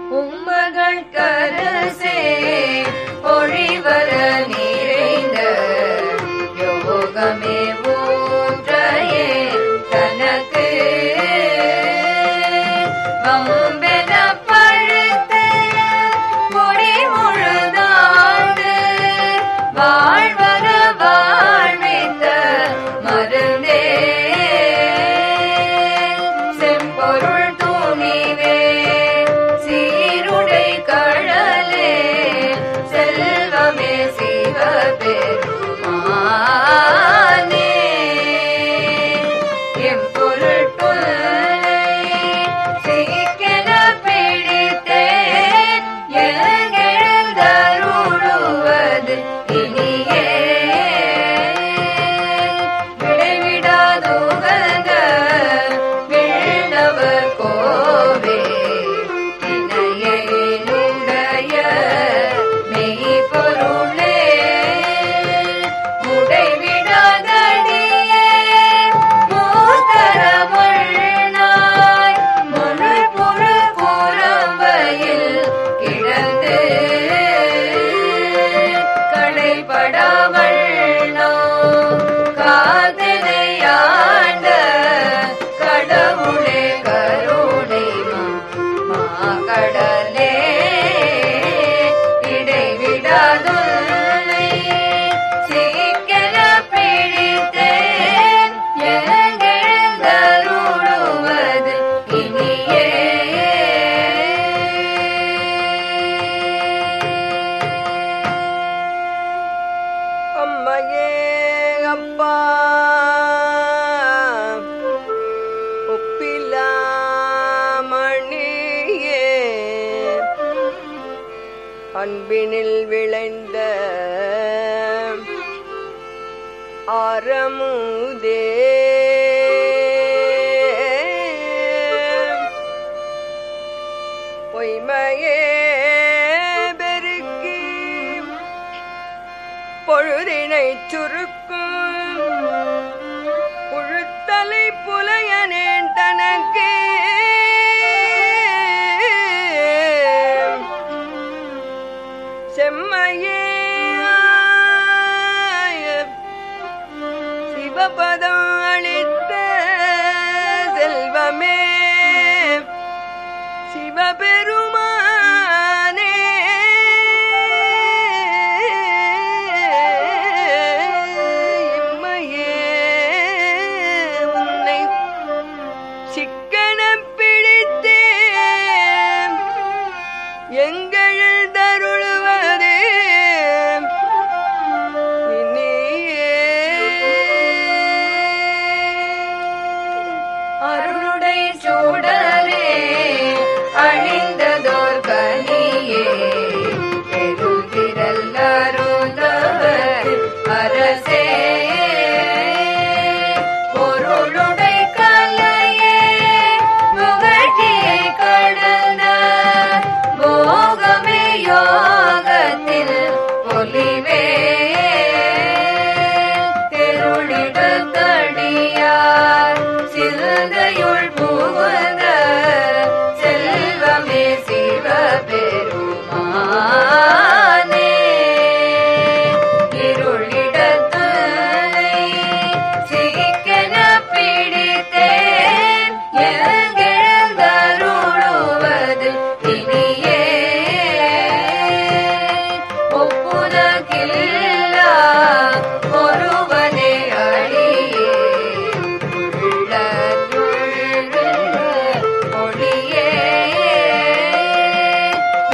உம்மகள் கரசே ஒழிவர நிறைந்த யோகமே ஊற்றையே தனக்கு வம்பென பழுத்து முடி முழுதாண்டு வாழ்வர வாழ்வித்த மருந்தே செம்பொருள் துணிவே சீருடை கழலே செல்வமே சிவபெருமானே எம்பொருட்டுள்ளை சிக்கென பிடித்தேன் எங்கெழுந்தருளுவது இனியே விடைவிடாதுகந்த விண்ணவர் கோவே இணையனுடைய மெய்ப்பொருளே முடைவிடாதடியே மூத்தரமுள்ளாய் முழு புறு புறம்பையில் கிடந்து களைபடாவள்ளோ காதலையாண்ட கடவுளே கருணை மா கடலே இடைவிடாதுள்ளை சீக்கிர பிடித்தேன் எங்கெழுந்தருளுவது இனியே அம்மையே அப்பா ஒப்பிலாமணியே அன்பினில் விளைந்த ஆரமுதே பொய்மையே பெருக்கி பொழுதினை சுருக்கும் புழுத்தலை புலையனேன் தனக்கு செம்மையே சிவபதம் அளித்த செல்வமே சிவபெருமானே இம்மையே உன்னை சிக்கன பிடித்தேன் எங்கள் தருளுவதே அருளுடை சூடலே அழிந்ததோர் கனியே பெருதிரல் அருந்தவர் அரசே பொருளுடை கலையே முகழ்ச்சியை கடந்த போகமே யோகத்தில் பொலிவே தெருளிடத்தடியார் சிறுதையுள் புகுந்த செல்வமே சிவபெருமானே இருளிடத்துலை சிக்கென பிடித்தேன் எங்கெழுந்தருளுவது இனியே ஒப்புதகில்லா ஒருவனே அழியே உள்ளத்துள்ள ஒளியே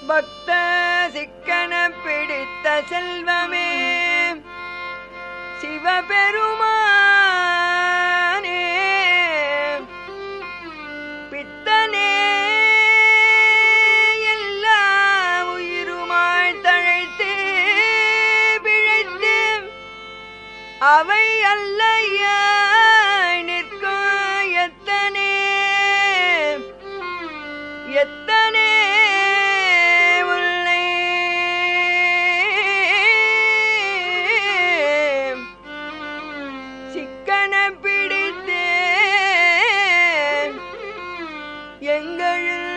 பக்த சிக்கன பிடித்த செல்வமே சிவபெருமானே பித்தனே எல்லா உயிருமாய் தழைத்து பிழைத்து அவை அல்லையாய் நிற்கும் எத்தனே எத்தனே உன்னை சிக்கன பிடித்தேன் எங்களில்